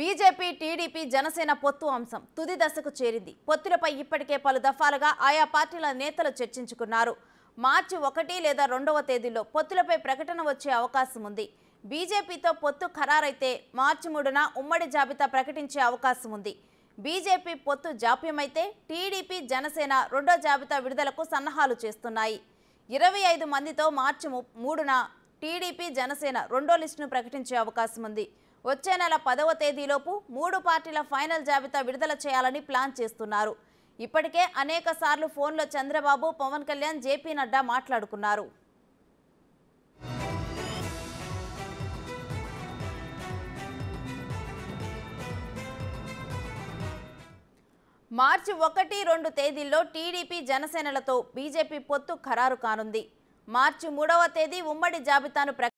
BJP TDP Janasena పొత్తు అంశం తుది దశకు చేరింది పొత్తులపై ఇప్పటికే పలు దఫాలుగా ఆయా పార్టీల నేతలు చర్చించుకున్నారు మార్చి ఒకటి లేదా రెండవ తేదీలో పొత్తులపై ప్రకటన వచ్చే అవకాశం ఉంది బీజేపీతో పొత్తు ఖరారైతే మార్చి మూడున ఉమ్మడి జాబితా ప్రకటించే అవకాశం ఉంది బీజేపీ పొత్తు జాప్యమైతే టీడీపీ జనసేన రెండో జాబితా విడుదలకు సన్నాహాలు చేస్తున్నాయి ఇరవై ఐదు మందితో మార్చి ము- మూడున టీడీపీ జనసేన రెండో లిస్టును ప్రకటించే అవకాశం ఉంది వచ్చే నెల పదవ తేదీలోపు మూడు పార్టీల ఫైనల్ జాబితా విడుదల చేయాలని ప్లాన్ చేస్తున్నారు ఇప్పటికే అనేక సార్లు ఫోన్లో చంద్రబాబు పవన్ కళ్యాణ్ జేపీ నడ్డా మాట్లాడుకున్నారు మార్చి ఒకటి రెండు తేదీల్లో టీడీపీ జనసేనలతో బీజేపీ పొత్తు ఖరారు కానుంది మార్చి మూడవ తేదీ ఉమ్మడి జాబితాను ప్రకటించారు